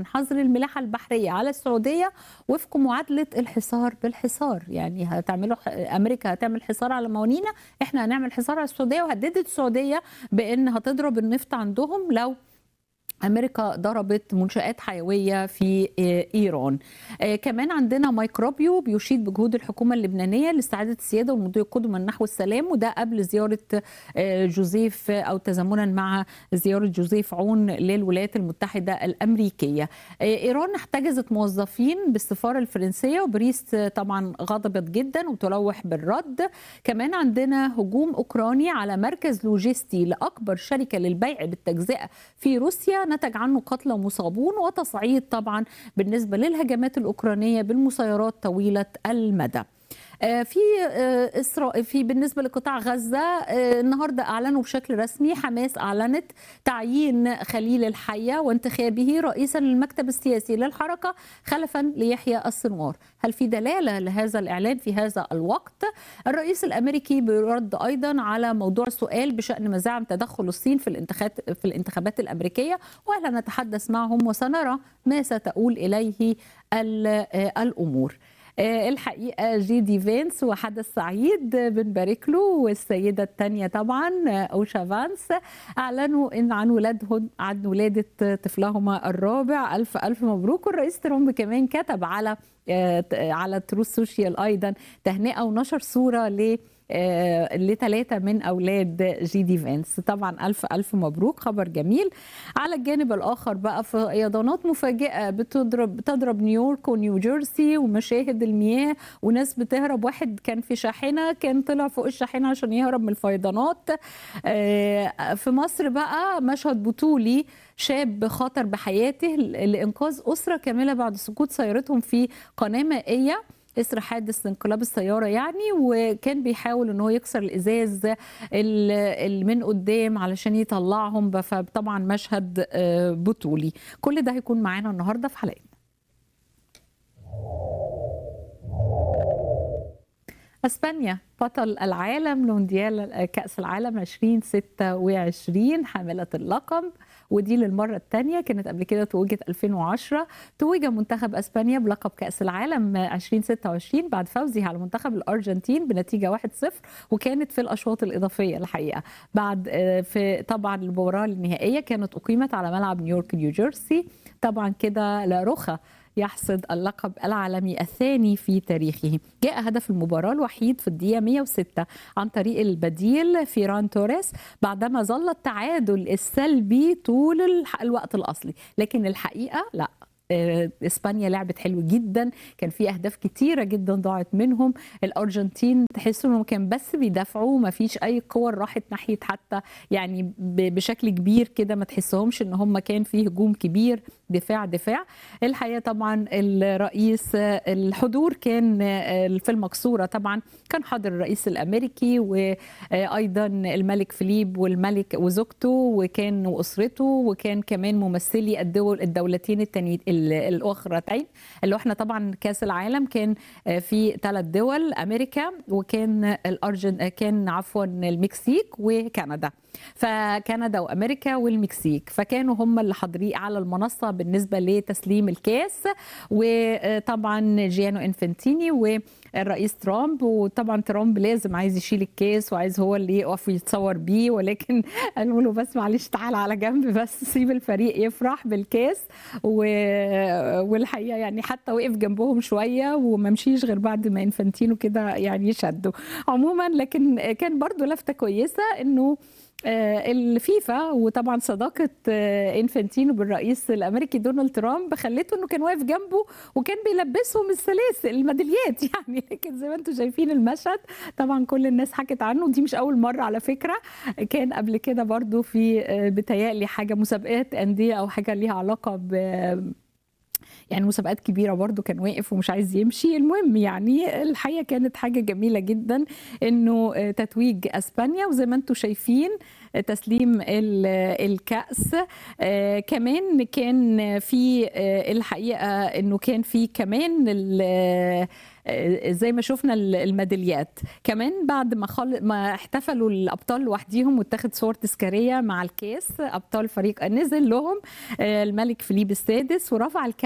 حظر الملاحه البحريه على السعوديه وفق معادله الحصار بالحصار يعني هتعملوا امريكا هتعمل حصار على موانينا احنا هنعمل حصار على السعوديه وهددت السعوديه بان هتضرب النفط عندهم لو امريكا ضربت منشات حيويه في ايران آه كمان عندنا مايك روبيو بيشيد بجهود الحكومه اللبنانيه لاستعاده السياده والمضي قدما نحو السلام وده قبل زياره آه جوزيف او تزامنا مع زياره جوزيف عون للولايات المتحده الامريكيه آه ايران احتجزت موظفين بالسفاره الفرنسيه وباريس طبعا غضبت جدا وتلوح بالرد كمان عندنا هجوم اوكراني على مركز لوجستي لاكبر شركه للبيع بالتجزئه في روسيا نتج عنه قتلى ومصابون وتصعيد طبعا بالنسبه للهجمات الاوكرانيه بالمسيرات طويله المدى. في اسراء في بالنسبه لقطاع غزه النهارده اعلنوا بشكل رسمي حماس اعلنت تعيين خليل الحيه وانتخابه رئيسا للمكتب السياسي للحركه خلفا ليحيى السنوار هل في دلاله لهذا الاعلان في هذا الوقت الرئيس الامريكي بيرد ايضا على موضوع سؤال بشان مزاعم تدخل الصين في الانتخابات في الانتخابات الامريكيه وهل نتحدث معهم وسنرى ما ستؤول اليه الامور الحقيقه جي دي فينس وحدث سعيد بنبارك له والسيده الثانيه طبعا اوشا فانس اعلنوا ان عن ولادهم عن ولاده طفلهما الرابع الف الف مبروك والرئيس ترامب كمان كتب على على تروس سوشيال ايضا تهنئه ونشر صوره ل لثلاثة من أولاد جي دي فينس طبعا ألف ألف مبروك خبر جميل على الجانب الآخر بقى فيضانات مفاجئة بتضرب بتضرب نيويورك ونيوجيرسي ومشاهد المياه وناس بتهرب واحد كان في شاحنة كان طلع فوق الشاحنة عشان يهرب من الفيضانات في مصر بقى مشهد بطولي شاب خاطر بحياته لإنقاذ أسرة كاملة بعد سقوط سيارتهم في قناة مائية اثر حادث انقلاب السياره يعني وكان بيحاول ان هو يكسر الازاز اللي من قدام علشان يطلعهم فطبعا مشهد بطولي كل ده هيكون معانا النهارده في حلقتنا اسبانيا بطل العالم مونديال كاس العالم 2026 حامله اللقب ودي للمرة الثانية كانت قبل كده توجت 2010 توج منتخب أسبانيا بلقب كأس العالم 2026 بعد فوزه على منتخب الأرجنتين بنتيجة 1-0 وكانت في الأشواط الإضافية الحقيقة بعد في طبعا المباراة النهائية كانت أقيمت على ملعب نيويورك نيوجيرسي طبعا كده لا رخى يحصد اللقب العالمي الثاني في تاريخه جاء هدف المباراة الوحيد في الدقيقة 106 عن طريق البديل فيران توريس بعدما ظل التعادل السلبي طول الوقت الأصلي لكن الحقيقة لا اسبانيا لعبت حلو جدا كان في اهداف كتيره جدا ضاعت منهم الارجنتين تحس انهم كان بس بيدافعوا ما فيش اي كور راحت ناحيه حتى يعني بشكل كبير كده ما تحسهمش ان هم كان في هجوم كبير دفاع دفاع الحقيقه طبعا الرئيس الحضور كان في المقصوره طبعا كان حاضر الرئيس الامريكي وايضا الملك فيليب والملك وزوجته وكان واسرته وكان كمان ممثلي الدول الدولتين التانيين الاخرتين اللي احنا طبعا كاس العالم كان في ثلاث دول امريكا وكان الارجن كان عفوا المكسيك وكندا فكندا وامريكا والمكسيك فكانوا هم اللي حاضرين على المنصه بالنسبه لتسليم الكاس وطبعا جيانو انفنتيني والرئيس ترامب وطبعا ترامب لازم عايز يشيل الكاس وعايز هو اللي يقف ويتصور بيه ولكن قالوا له بس معلش تعال على جنب بس سيب الفريق يفرح بالكاس و... والحقيقه يعني حتى وقف جنبهم شويه وما مشيش غير بعد ما انفنتينو كده يعني يشدوا عموما لكن كان برضو لفته كويسه انه الفيفا وطبعا صداقه انفانتينو بالرئيس الامريكي دونالد ترامب خلته انه كان واقف جنبه وكان بيلبسهم السلاسل الميداليات يعني لكن زي ما انتم شايفين المشهد طبعا كل الناس حكت عنه دي مش اول مره على فكره كان قبل كده برضو في بتهيألي حاجه مسابقات انديه او حاجه ليها علاقه ب يعني مسابقات كبيره برضو كان واقف ومش عايز يمشي المهم يعني الحقيقه كانت حاجه جميله جدا انه تتويج اسبانيا وزي ما انتم شايفين تسليم الكأس آه كمان كان في آه الحقيقة انه كان في كمان زي ما شفنا الميداليات كمان بعد ما خل... ما احتفلوا الابطال لوحديهم واتخذ صور تذكاريه مع الكاس ابطال فريق نزل لهم الملك فيليب السادس ورفع الكأس